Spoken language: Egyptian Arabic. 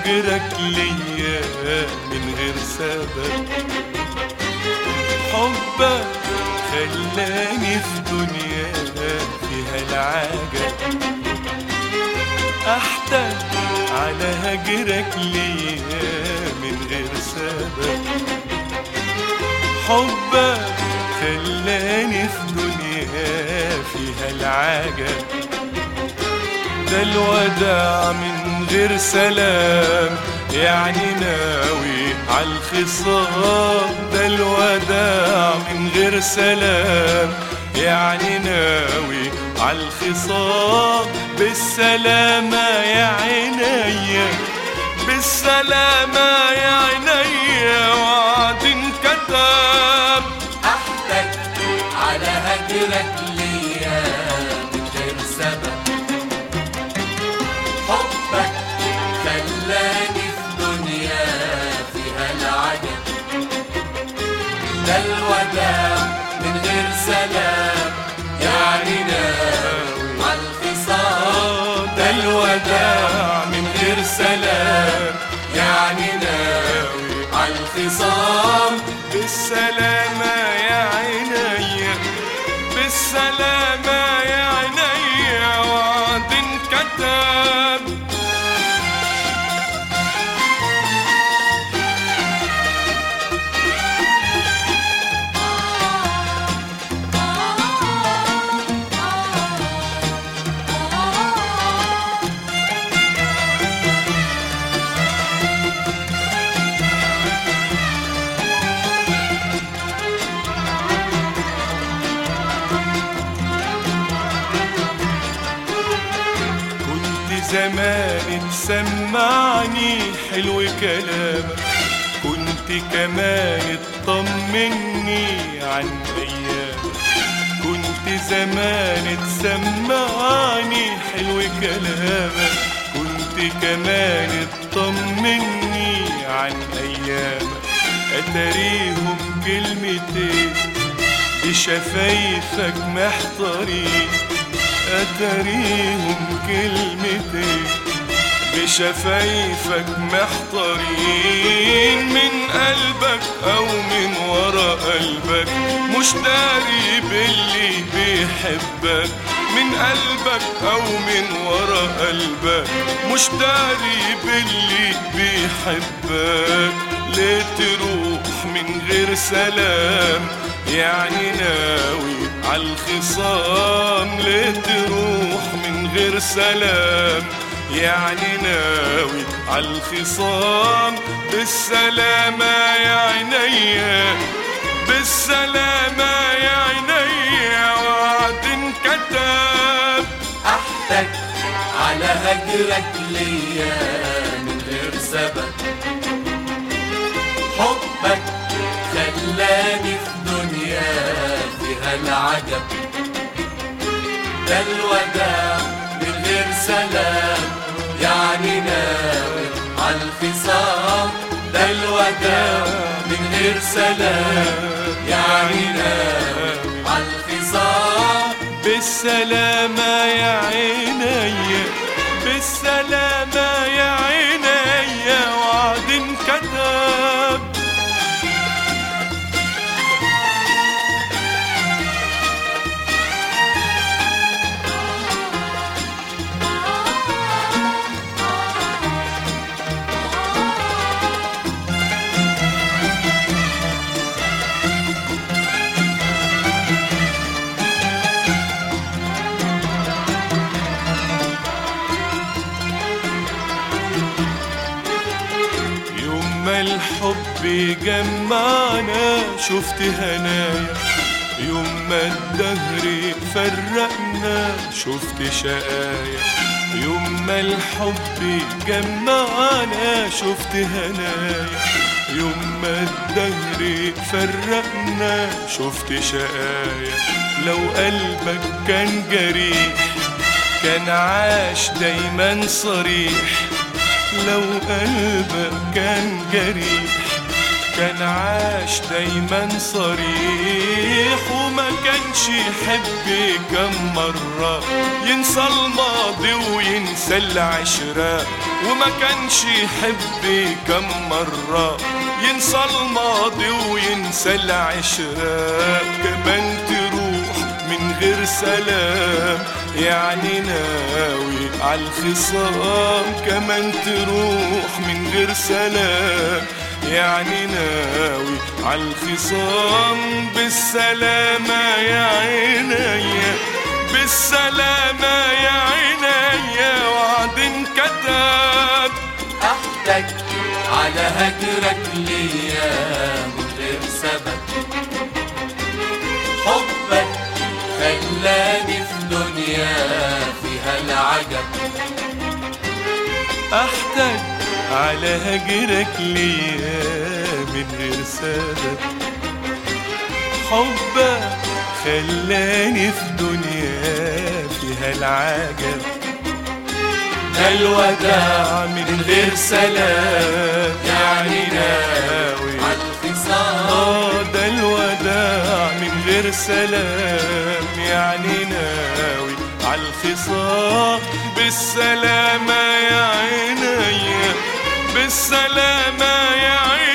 هجرك ليا من غير سبب حبك خلاني في دنيا فيها العجب احتاج على هجرك ليا من غير سبب حبك خلاني في دنيا فيها العجب ده الوداع من غير سلام يعني ناوي عالخصام ده الوداع من غير سلام يعني ناوي عالخصام بالسلامة يا عينيا بالسلامة يا عينيا وعد انكتب احتاج على هجرك ليا من غير سبب حبك خلاني في دنيا فيها العجب ده الوداع من غير سلام يعني ناوي عالخصام ده الوداع من غير سلام يعني ناوي عالخصام بالسلامة يا عينيا بالسلامة يا عينيا وعد انكتب كنت زمان تسمعني حلو كلامك كنت كمان تطمني عن ايامك كنت زمان تسمعني حلو كلامك كنت كمان تطمني عن ايامك اتاريهم كلمتين بشفايفك محتارين أتريهم كلمتين بشفايفك محتارين من قلبك أو من ورا قلبك مش داري باللي بيحبك من قلبك أو من ورا قلبك مش داري باللي بيحبك ليه تروح من غير سلام يعني ناوي عالخصام ليه تروح من غير سلام يعني ناوي عالخصام بالسلامة يا عينيا بالسلامة يا عينيا وعد انكتب احتاج على هجرك ليا من غير سبب حبك خلاني في دنيا فيها العجب ده الوداع من غير سلام يعني ناوي عالخصام ده الوداع من غير سلام يعني ناوي عالخصام بالسلامة يا عينيا بالسلامة يا عينيا وعد انكتب يوم ما الحب جمعنا شفت هنايا يوم ما الدهر فرقنا شفت شقايا يوم ما الحب جمعنا شفت هنايا يوم ما الدهر فرقنا شفت شقايا لو قلبك كان جريح كان عاش دايما صريح لو قلبك كان جريح كان عاش دايما صريح وما كانش يحب كم مرة ينسى الماضي وينسى العشرة وما كانش يحب كم مرة ينسى الماضي وينسى العشرة كمان تروح من غير سلام يعني ناوي عالخصام كمان تروح من غير سلام يعني ناوي عالخصام بالسلامة يا عينيا بالسلامة يا عينيا وعد انكتب احتج على هجرك ليا من غير سبب حبك خلاني في دنيا فيها العجب احتاج على هجرك ليا من غير سبب حبك خلاني في دنيا فيها العجب ده الوداع من غير سلام يعني ناوي عالخصام آه ده الوداع من غير سلام يعني ناوي عالخصام بالسلامة يا عينيا بالسلامة يا عينيا